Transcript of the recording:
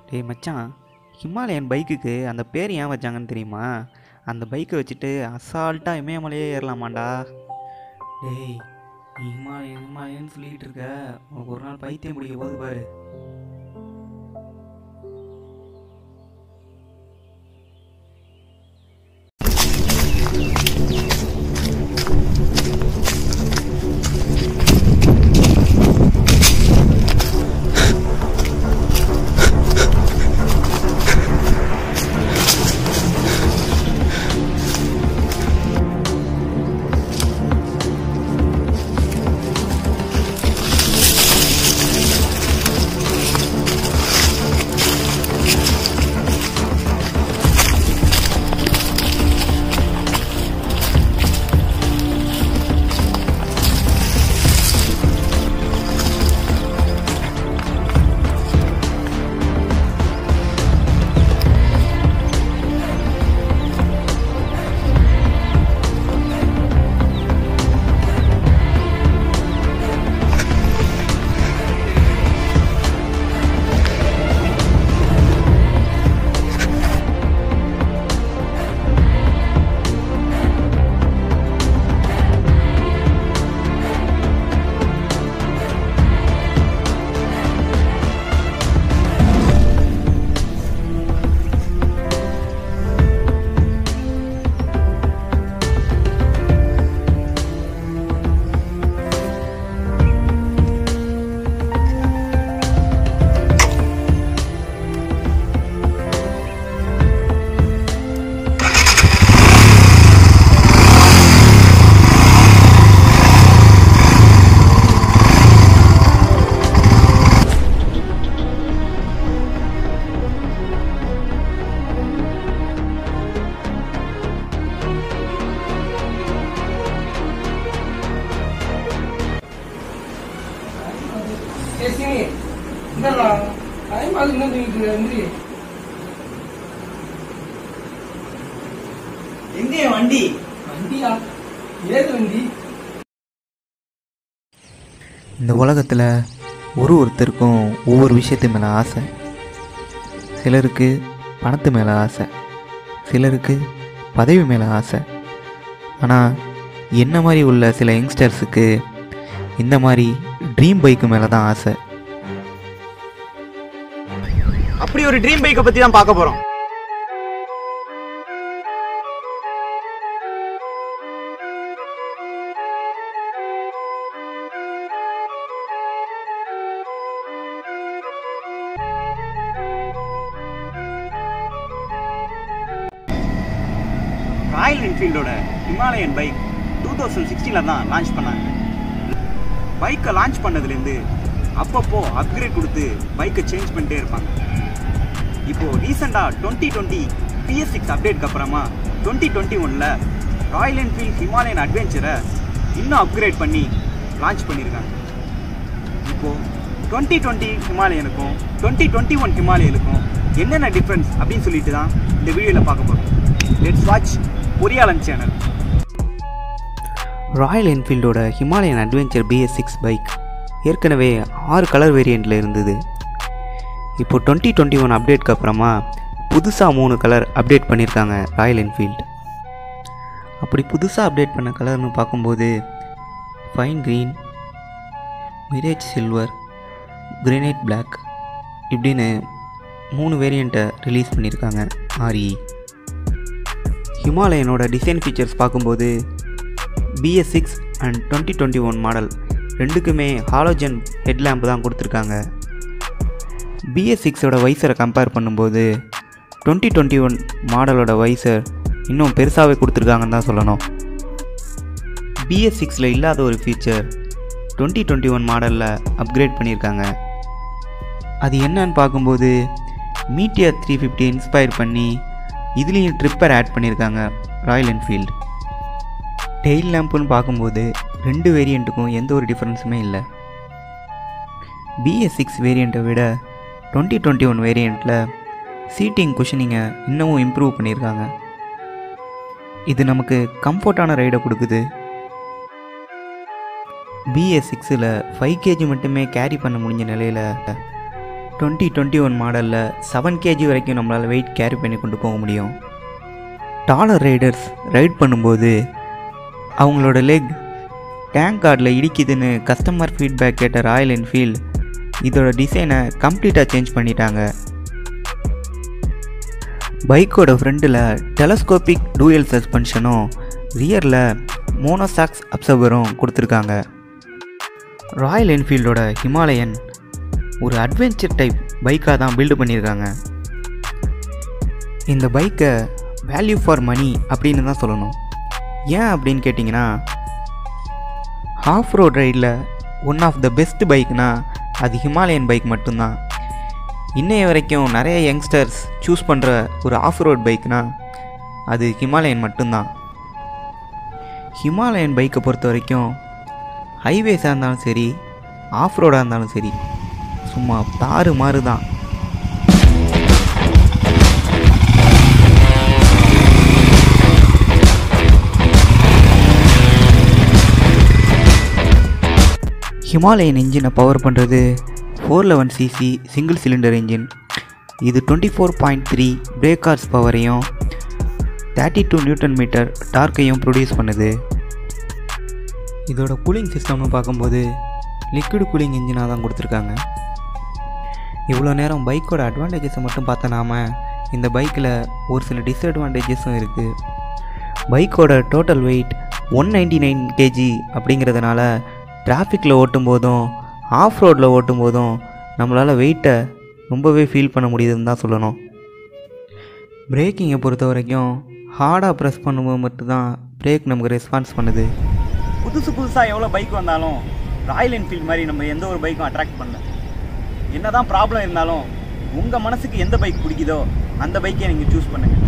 டேய் மச்சான் ஹிமாலயன் பைக்குக்கு அந்த பேர் ஏன் வச்சாங்கன்னு தெரியுமா அந்த பைக்கை வச்சுட்டு அசால்ட்டாக இமயமலையே ஏறலாமாண்டா டேய் நீ ஹிமாலயன் ஹிமாலயன் சொல்லிட்டு இருக்க உனக்கு ஒரு நாள் பைத்தியம் பிடிக்க போது பாரு ஏய் சீனி என்னடா டைம் ஆகுது என்ன தூங்கிட்டு இருக்க எந்திரி எங்கே வண்டி வண்டியா ஏது வண்டி இந்த உலகத்தில் ஒரு ஒருத்தருக்கும் ஒவ்வொரு விஷயத்து மேலே ஆசை சிலருக்கு பணத்து மேலே ஆசை சிலருக்கு பதவி மேலே ஆசை ஆனால் என்ன மாதிரி உள்ள சில யங்ஸ்டர்ஸுக்கு இந்த மாதிரி ட்ரீம் பைக்கு மேலே தான் ஆசை அப்படி ஒரு ட்ரீம் பைக்கை பத்தி தான் பார்க்க போறோம் ராயல் என்ஃபீல்டோட ஹிமாலயன் பைக் டூ தௌசண்ட் சிக்ஸ்டீனில் தான் லான்ச் பண்ணாங்க பைக்கை லான்ச் பண்ணதுலேருந்து அப்பப்போ அப்கிரேட் கொடுத்து பைக்கை சேஞ்ச் பண்ணிட்டே இருப்பாங்க இப்போ ரீசெண்டாக டுவெண்ட்டி டுவெண்ட்டி பிஎஸ் சிக்ஸ் அப்டேட்க்கு அப்புறமா டுவெண்ட்டி டுவெண்ட்டி ஒனில் ராயல் என்ஃபீல்ட் ஹிமாலயன் அட்வென்ச்சரை இன்னும் அப்கிரேட் பண்ணி லான்ச் பண்ணியிருக்காங்க இப்போ டுவெண்ட்டி டுவெண்ட்டி ஹிமாலயனுக்கும் டுவெண்ட்டி டுவெண்ட்டி ஒன் ஹிமாலயனுக்கும் என்னென்ன டிஃப்ரென்ஸ் அப்படின்னு சொல்லிட்டு தான் இந்த வீடியோவில் பார்க்க போகிறோம் let's watch Poriyalan channel Royal என்ஃபீல்டோட Himalayan adventure BS six bike ஏற்கனவே ஆறு கலர் வேரியண்ட்டில் இருந்தது இப்போ டுவெண்ட்டி டுவெண்ட்டி ஒன் அப்டேட்க்கு அப்புறமா புதுசாக மூணு கலர் அப்டேட் பண்ணியிருக்காங்க ராயல் என்ஃபீல்டு அப்படி புதுசாக அப்டேட் பண்ண கலர்னு பார்க்கும்போது pine green mirage silver granite Black இப்படின்னு மூணு வேரியண்ட்டை ரிலீஸ் பண்ணியிருக்காங்க ஆர்இ ஹிமாலயனோட டிசைன் ஃபீச்சர்ஸ் பார்க்கும்போது BS six and twenty twenty one model ரெண்டுக்குமே ஹாலோஜன் ஹெட்லேம்ப் தான் கொடுத்துருக்காங்க பிஎஸ் சிக்ஸோட வைசரை கம்பேர் பண்ணும்போது டுவெண்ட்டி டுவெண்ட்டி ஒன் மாடலோட வைசர் இன்னும் பெருசாகவே கொடுத்துருக்காங்கன்னு தான் சொல்லணும் பிஎஸ் சிக்ஸில் இல்லாத ஒரு ஃபீச்சர் டுவெண்ட்டி டுவெண்ட்டி ஒன் மாடலில் அப்கிரேட் பண்ணியிருக்காங்க அது என்னன்னு பார்க்கும்போது மீட்டியர் த்ரீ ஃபிஃப்டி இன்ஸ்பயர் பண்ணி இதுலேயும் ட்ரிப்பர் ஆட் பண்ணியிருக்காங்க ராயல் என்ஃபீல்டு டெயில் லேம்புன்னு பார்க்கும்போது ரெண்டு வேரியண்ட்டுக்கும் எந்த ஒரு டிஃப்ரென்ஸுமே இல்லை பிஎஸ் சிக்ஸ் வேரியண்ட்டை விட டுவெண்ட்டி டுவெண்ட்டி ஒன் வேரியண்ட்டில் சீட்டிங் குஷனிங்கை இன்னமும் இம்ப்ரூவ் பண்ணியிருக்காங்க இது நமக்கு கம்ஃபர்ட்டான ரைடை கொடுக்குது பிஎஸ் சிக்ஸில் ஃபைவ் கேஜி மட்டுமே கேரி பண்ண முடிஞ்ச நிலையில் டுவெண்ட்டி டுவெண்ட்டி ஒன் மாடலில் செவன் கேஜி வரைக்கும் நம்மளால் வெயிட் கேரி பண்ணி கொண்டு போக முடியும் டாலர் ரைடர்ஸ் ரைட் பண்ணும்போது அவங்களோட லெக் டேங்க் கார்டில் இடிக்குதுன்னு கஸ்டமர் ஃபீட்பேக் கேட்ட ராயல் என்ஃபீல்ட் இதோட டிசைனை கம்ப்ளீட்டாக சேஞ்ச் பண்ணிட்டாங்க பைக்கோட ஃப்ரண்ட்டில் டெலஸ்கோபிக் டூயல் சஸ்பென்ஷனும் ரியரில் மோனோசாக்ஸ் அப்சர்வரும் கொடுத்துருக்காங்க ராயல் என்ஃபீல்டோட ஹிமாலயன் ஒரு அட்வென்ச்சர் டைப் பைக்காக தான் பில்டு பண்ணியிருக்காங்க இந்த பைக்கை வேல்யூ ஃபார் மணி அப்படின்னு தான் சொல்லணும் ஏன் அப்படின்னு கேட்டிங்கன்னா ஆஃப் ரோட் ரைடில் ஒன் ஆஃப் த பெஸ்ட் பைக்னா அது ஹிமாலயன் பைக் மட்டும்தான் இன்னைய வரைக்கும் நிறைய யங்ஸ்டர்ஸ் சூஸ் பண்ணுற ஒரு ஆஃப் ரோட் பைக்னா அது ஹிமாலயன் மட்டும்தான் ஹிமாலயன் பைக்கை பொறுத்த வரைக்கும் ஹைவேஸாக இருந்தாலும் சரி ஆஃப் ரோடாக இருந்தாலும் சரி சும்மா தாறு மாறு தான் ஹிமாலயன் இன்ஜினை பவர் பண்ணுறது four eleven CC single cylinder engine இது twenty four point three brake horse பவரையும் தேர்ட்டி டூ நியூட்டன் மீட்டர் டார்க்கையும் ப்ரொடியூஸ் பண்ணுது இதோட கூலிங் சிஸ்டம்னு பார்க்கும்போது லிக்விட் கூலிங் இன்ஜினாக தான் கொடுத்துருக்காங்க இவ்வளோ நேரம் பைக்கோட அட்வான்டேஜஸை மட்டும் பார்த்த நாம இந்த பைக்கில் ஒரு சில டிஸ்அட்வான்டேஜஸும் இருக்குது பைக்கோட total weight one ninety nine KG அப்படிங்கிறதுனால டிராஃபிக்கில் ஓட்டும் போதும் ஆஃப் ரோட்டில் ஓட்டும் போதும் நம்மளால் வெயிட்டை ரொம்பவே ஃபீல் பண்ண முடியுதுன்னு தான் சொல்லணும் பிரேக்கிங்கை பொறுத்த வரைக்கும் ஹார்டாக ப்ரெஸ் பண்ணும்போது மட்டும்தான் பிரேக் நமக்கு ரெஸ்பான்ஸ் பண்ணுது புதுசு புதுசாக எவ்வளோ பைக் வந்தாலும் ராயல் என்ஃபீல்ட் மாதிரி நம்ம எந்த ஒரு பைக்கும் அட்ராக்ட் பண்ணல என்னதான் ப்ராப்ளம் இருந்தாலும் உங்கள் மனசுக்கு எந்த பைக் பிடிக்குதோ அந்த பைக்கை நீங்கள் சூஸ் பண்ணுங்கள்